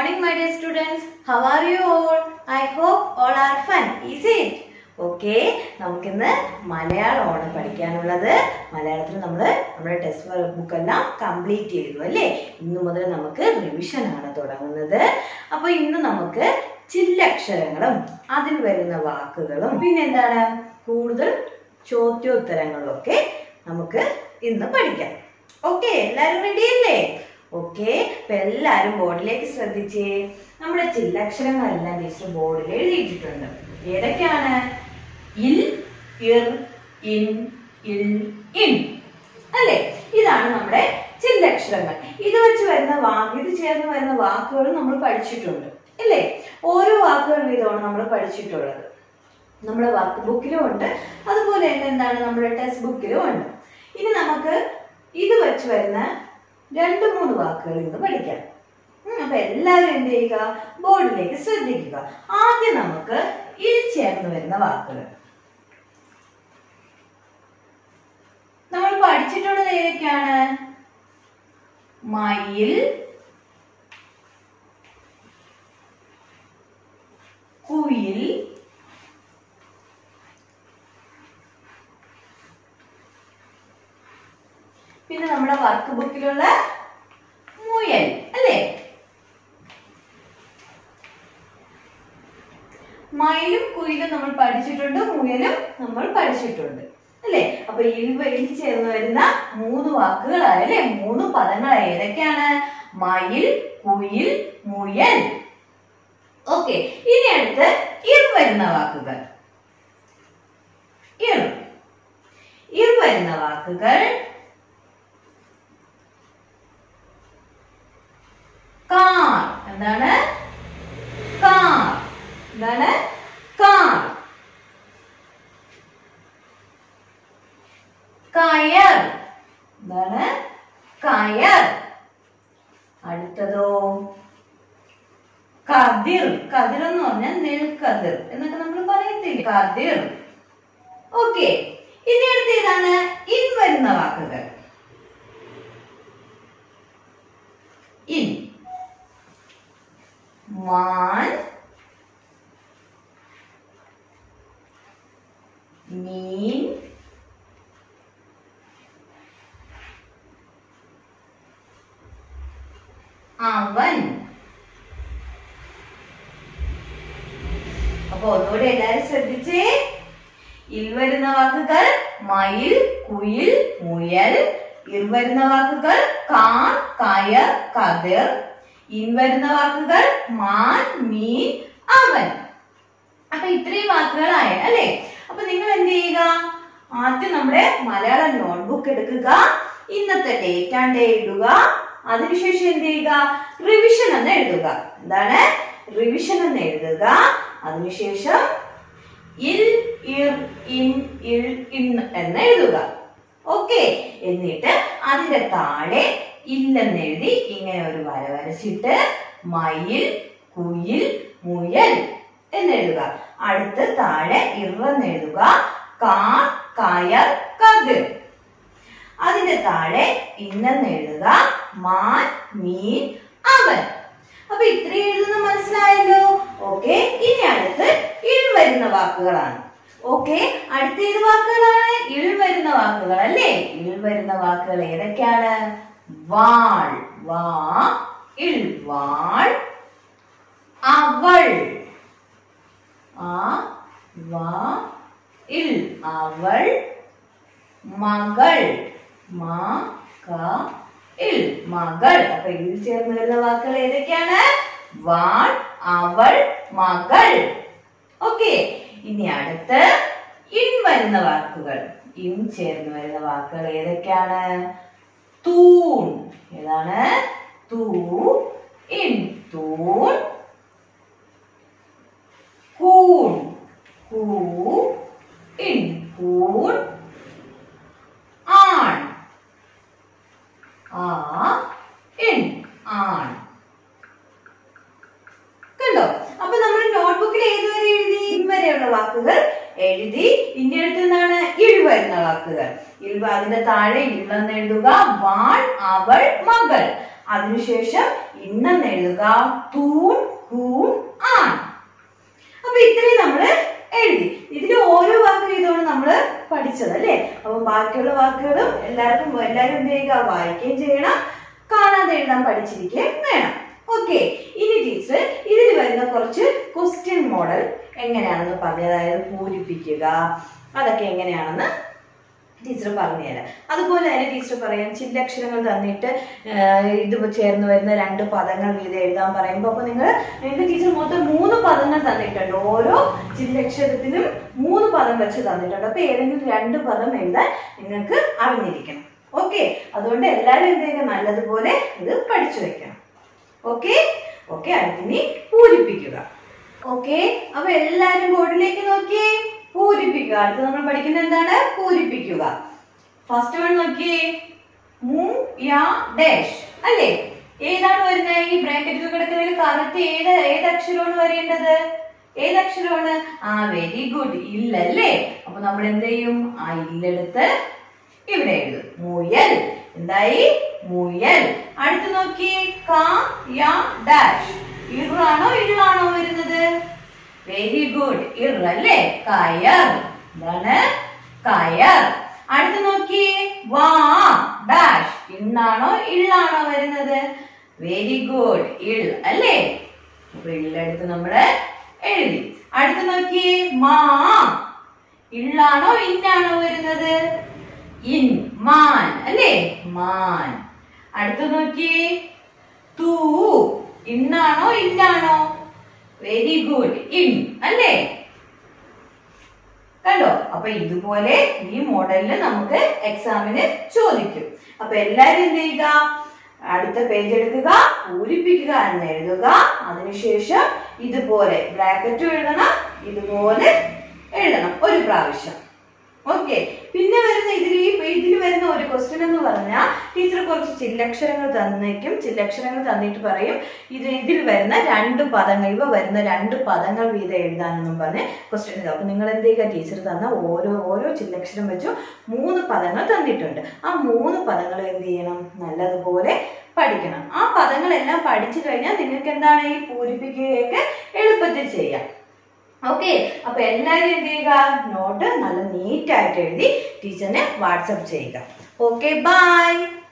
morning, my dear students. How are you all? I hope all are fine. Is it? Okay നമുക്കിന്ന് മലയാളമാണ് പഠിക്കാനുള്ളത് മലയാളത്തിൽ നമ്മൾ നമ്മുടെ ടെക്സ്റ്റ് വർക്ക് ബുക്ക് എല്ലാം കംപ്ലീറ്റ് ചെയ്തു അല്ലേ ഇന്ന് മുതൽ നമുക്ക് റിവിഷൻ ആണ് തുടങ്ങുന്നത് അപ്പോൾ ഇന്ന് നമുക്ക് ചില്ലക്ഷരങ്ങളും അതിൽ വരുന്ന വാക്കുകളും പിന്നെ എന്താണ് കൂടുതൽ ചോദ്യോത്തരങ്ങളും ഒക്കെ നമുക്ക് ഇന്ന് പഠിക്കാം ഓക്കെ എല്ലാവരും റെഡി അല്ലേ ഓക്കെ അപ്പൊ എല്ലാരും ബോർഡിലേക്ക് ശ്രദ്ധിച്ചേ നമ്മുടെ ചില്ലക്ഷരങ്ങളെല്ലാം ടീച്ചർ ബോർഡിൽ എഴുതിയിട്ടിട്ടുണ്ട് ഏതൊക്കെയാണ് ഇൽ ഇർ ഇൻ ഇൽ ഇൻ അല്ലേ ഇതാണ് നമ്മുടെ ചില്ലക്ഷരങ്ങൾ ഇത് വെച്ച് വരുന്ന വാക്ക് ഇത് ചേർന്ന് വരുന്ന വാക്കുകൾ നമ്മൾ പഠിച്ചിട്ടുണ്ട് അല്ലേ ഓരോ വാക്കുകൾ വീതമാണ് നമ്മൾ പഠിച്ചിട്ടുള്ളത് നമ്മുടെ വർക്ക് ബുക്കിലും ഉണ്ട് അതുപോലെ തന്നെ എന്താണ് നമ്മുടെ ടെക്സ്റ്റ് ബുക്കിലും ഉണ്ട് ഇനി നമുക്ക് ഇത് വെച്ച് വരുന്ന രണ്ട് മൂന്ന് വാക്കുകൾ ഇന്ന് പഠിക്കാം ഉം, അപ്പൊ എല്ലാവരും എന്ത് ചെയ്യുക ബോർഡിലേക്ക് ശ്രദ്ധിക്കുക ആദ്യം നമുക്ക് ഇൽ ചേർന്ന് വരുന്ന വാക്കുകൾ നമ്മൾ പഠിച്ചിട്ടുള്ളത് ഏതൊക്കെയാണ് മയിൽ കുയിൽ പിന്നെ നമ്മുടെ വർക്ക് ബുക്കിലുള്ള മുയൽ അല്ലേ മയിലും കുയിലും നമ്മൾ പഠിച്ചിട്ടുണ്ട് മുയലും നമ്മൾ പഠിച്ചിട്ടുണ്ട് അല്ലേ അപ്പൊ ഇൽ ചേർന്ന് വരുന്ന മൂന്ന് വാക്കുകളായ അല്ലേ മൂന്ന് പദങ്ങളായ ഏതൊക്കെയാണ് മയിൽ കുയിൽ മുയൽ ഓക്കെ ഇനി അടുത്ത് ഇർ വരുന്ന വാക്കുകൾ ഇർ ഇർ വരുന്ന വാക്കുകൾ കാർ എന്താണ് കാർ എന്താണ് കാർ കയർ എന്താണ് കയർ അടുത്തതോ കതിർ കതിർ എന്ന് പറഞ്ഞാൽ നെൽക്കതിർ എന്നൊക്കെ നമ്മൾ പറയത്തില്ലേ കതിർ ഓക്കെ ഇനി അടുത്ത ഏതാണ് ഇൻ വരുന്ന വാക്കുകൾ ഇൻ മാൻ മീൻ അവൻ അപ്പൊ ഒന്നുകൂടെ എല്ലാരും ശ്രദ്ധിച്ചേ ഇൽ വരുന്ന വാക്കുകൾ മയിൽ കുയിൽ മുയൽ ഇർ വരുന്ന വാക്കുകൾ കാർ കയർ കതിർ ഇൻ വരുന്ന വാക്കുകൾ മാൻ മീൻ അവൻ അപ്പൊ ഇത്രയും വാക്കുകളായ അല്ലെ അപ്പൊ നിങ്ങൾ എന്ത് ചെയ്യുക ആദ്യം നമ്മുടെ മലയാളം നോട്ട്ബുക്ക് എടുക്കുക ഇന്നത്തെ ഡേറ്റ് ആൻഡ് ഡേ ഇടുക അതിനുശേഷം എന്ത് ചെയ്യുക റിവിഷൻ എന്ന് എഴുതുക എന്താണ് റിവിഷൻ എന്ന് എഴുതുക അതിനുശേഷം ഇൽ ഇർ ഇൻ ഇൽ ഇൻ എന്ന് എഴുതുക ഓക്കെ എന്നിട്ട് അതിന്റെ താഴെ ഇല്ലെന്ന് എഴുതി ഇങ്ങനെ ഒരു വര വരച്ചിട്ട് മയിൽ കുയിൽ മുയൽ എന്നെഴുതുക അടുത്ത് താഴെ ഇറന്ന് എഴുതുക കാർ കയർ കതിർ അതിന്റെ താഴെ ഇന്നെന്ന് എഴുതുക മാൻ മീൻ അവൻ അപ്പൊ ഇത്രയും എഴുതുന്ന മനസ്സിലായല്ലോ ഓക്കെ ഇനി അടുത്ത് ഇൾ വരുന്ന വാക്കുകളാണ് ഓക്കെ അടുത്ത ഏത് വാക്കുകളാണ് ഇൾ വരുന്ന വാക്കുകൾ അല്ലേ ഇൾ വരുന്ന വാക്കുകൾ ഏതൊക്കെയാണ് വാൾ വാ ഇൾ വാൾ അവൾ ആ വാ ഇൽ അവൾ മകൾ മാ ക ഇൽ മകൾ അപ്പൊ ഇതിൽ ചേർന്ന് വരുന്ന വാക്കുകൾ ഏതൊക്കെയാണ് വാൾ അവൾ മകൾ ഓക്കെ ഇനി അടുത്ത് ഇൻ വരുന്ന വാക്കുകൾ ഇൻ ചേർന്ന് വരുന്ന വാക്കുകൾ ഏതൊക്കെയാണ് തൂൺ ഏതാണ് തൂ ഇൻ തൂൺ കൂൺ കൂ ഇൻ കൂൺ ആൺ ആ ഇൻ ആൺ കണ്ടോ അപ്പൊ നമ്മൾ നോട്ട്ബുക്കിൽ ഏതുവരെ എഴുതി ഇവരെയുള്ള വാക്കുകൾ എഴുതി ഇനി അടുത്ത് എന്താണ് ഇഴ് വരുന്ന വാക്കുകൾ ഇൽ അതിന്റെ താഴെ ഇല്ലെന്ന് എഴുതുക വാൾ അവൾ മകൾ അതിനുശേഷം ഇന്നെന്ന് എഴുതുക തൂൺ കൂൺ ആൺ അപ്പൊ ഇത്രയും നമ്മള് എഴുതി ഇതിൽ ഓരോ വാക്ക് വീതമാണ് നമ്മള് പഠിച്ചത് അല്ലേ അപ്പൊ ബാക്കിയുള്ള വാക്കുകളും എല്ലാവർക്കും എല്ലാവരും എന്ത് ചെയ്യുക വായിക്കുകയും ചെയ്യണം കാണാതെ എഴുതാൻ പഠിച്ചിരിക്കുകയും വേണം ഓക്കെ ഇനി ടീച്ചർ ഇതിൽ വരുന്ന കുറച്ച് ക്വസ്റ്റ്യൻ മോഡൽ എങ്ങനെയാണെന്ന് പറഞ്ഞത് അതായത് പൂരിപ്പിക്കുക അതൊക്കെ എങ്ങനെയാണെന്ന് ടീച്ചർ പറഞ്ഞുതരാം അതുപോലെ തന്നെ ടീച്ചർ പറയാം ചില്ലക്ഷരങ്ങൾ തന്നിട്ട് ആഹ് ഇത് ചേർന്ന് വരുന്ന രണ്ട് പദങ്ങൾ വീതം എഴുതാൻ പറയുമ്പോൾ അപ്പൊ നിങ്ങൾ നിങ്ങൾക്ക് ടീച്ചർ മൊത്തം മൂന്ന് പദങ്ങൾ തന്നിട്ടുണ്ട് ഓരോ ചില്ലക്ഷരത്തിനും മൂന്ന് പദം വെച്ച് തന്നിട്ടുണ്ട് അപ്പൊ ഏതെങ്കിലും രണ്ട് പദം എഴുതാൻ നിങ്ങൾക്ക് അറിഞ്ഞിരിക്കണം ഓക്കെ അതുകൊണ്ട് എല്ലാവരും എന്ത് ചെയ്യുക നല്ലതുപോലെ ഇത് പഠിച്ചു വെക്കണം ഓക്കെ ഓക്കെ അടുത്തിനി പൂരിപ്പിക്കുക ഓക്കെ അപ്പൊ എല്ലാരും ബോർഡിലേക്ക് നോക്കിയേ പൂരിപ്പിക്കുക അടുത്ത് നമ്മൾ പഠിക്കുന്നത് എന്താണ് പൂരിപ്പിക്കുക ഫസ്റ്റ് വൺ നോക്കിയേ മു യാ ഡാഷ് അല്ലേ ഏതാണ് വരുന്നത് ഈ ബ്രാക്കറ്റിൽ കിടക്കുന്നതിൽ കറക്റ്റ് ഏത് ഏത് അക്ഷരമാണ് വരേണ്ടത് ഏത് അക്ഷരമാണ് ആ വെരി ഗുഡ് ഇല്ലല്ലേ അപ്പൊ നമ്മൾ എന്ത് ചെയ്യും ആ ഇല്ലെടുത്ത് ഇവിടെ എഴുതും മുയൽ എന്തായി മുയൽ അടുത്ത് നോക്കിയേ കാ യാ ഡാഷ് ഇറാണോ ഇള്ളാണോ വരുന്നത് വെരി ഗുഡ് ഇർ അല്ലേ കയർ എന്താണ് കയർ അടുത്ത് നോക്കിയേ വാ ഡാഷ് ഇണ്ണാണോ ഇള്ളാണോ വരുന്നത് വെരി ഗുഡ് ഇൾ അല്ലേ അപ്പൊ ഇള്ളെടുത്ത് നമ്മള് എഴുതി അടുത്ത് നോക്കിയേ മാ ഇള്ളാണോ ഇന്നാണോ വരുന്നത് ഇൻ മാൻ അല്ലേ മാൻ അടുത്ത് നോക്കിയേ തൂ ഇന്നാണോ ഇന്നാണോ വെരി ഗുഡ് ഇൻ അല്ലേ കണ്ടോ അപ്പൊ ഇതുപോലെ ഈ മോഡലില് നമുക്ക് എക്സാമിന് ചോദിക്കും അപ്പൊ എല്ലാരും എന്ത് ചെയ്യുക അടുത്ത പേജ് എടുക്കുക പൂരിപ്പിക്കുക എന്ന് എഴുതുക അതിനുശേഷം ഇതുപോലെ ബ്രാക്കറ്റും എഴുതണം ഇതുപോലെ എഴുതണം ഒരു പ്രാവശ്യം ഓക്കെ പിന്നെ വരുന്ന ഇതിൽ ഈ ഇതിൽ വരുന്ന ഒരു ക്വസ്റ്റ്യൻ എന്ന് പറഞ്ഞാൽ ടീച്ചർ കുറച്ച് ചില്ലക്ഷരങ്ങൾ തന്നേക്കും ചില്ലക്ഷരങ്ങൾ തന്നിട്ട് പറയും ഇത് ഇതിൽ വരുന്ന രണ്ട് പദങ്ങൾ ഇവ വരുന്ന രണ്ട് പദങ്ങൾ വീതം എഴുതാനെന്നും പറഞ്ഞ് ക്വസ്റ്റ്യൻ എഴുതാം അപ്പൊ നിങ്ങൾ എന്ത് ചെയ്യുക ടീച്ചർ തന്ന ഓരോ ഓരോ ചില്ലക്ഷരം വെച്ചും മൂന്ന് പദങ്ങൾ തന്നിട്ടുണ്ട് ആ മൂന്ന് പദങ്ങൾ എന്ത് ചെയ്യണം നല്ലതുപോലെ പഠിക്കണം ആ പദങ്ങളെല്ലാം പഠിച്ചു കഴിഞ്ഞാൽ നിങ്ങൾക്ക് എന്താണ് ഈ പൂരിപ്പിക്കുകയൊക്കെ എളുപ്പത്തിൽ ചെയ്യാം ഓക്കെ അപ്പൊ എല്ലാവരും എന്ത് ചെയ്യുക നോട്ട് നല്ല നീറ്റ് ആയിട്ട് എഴുതി ടീച്ചറിനെ വാട്സപ്പ് ചെയ്യുക ഓക്കെ ബൈ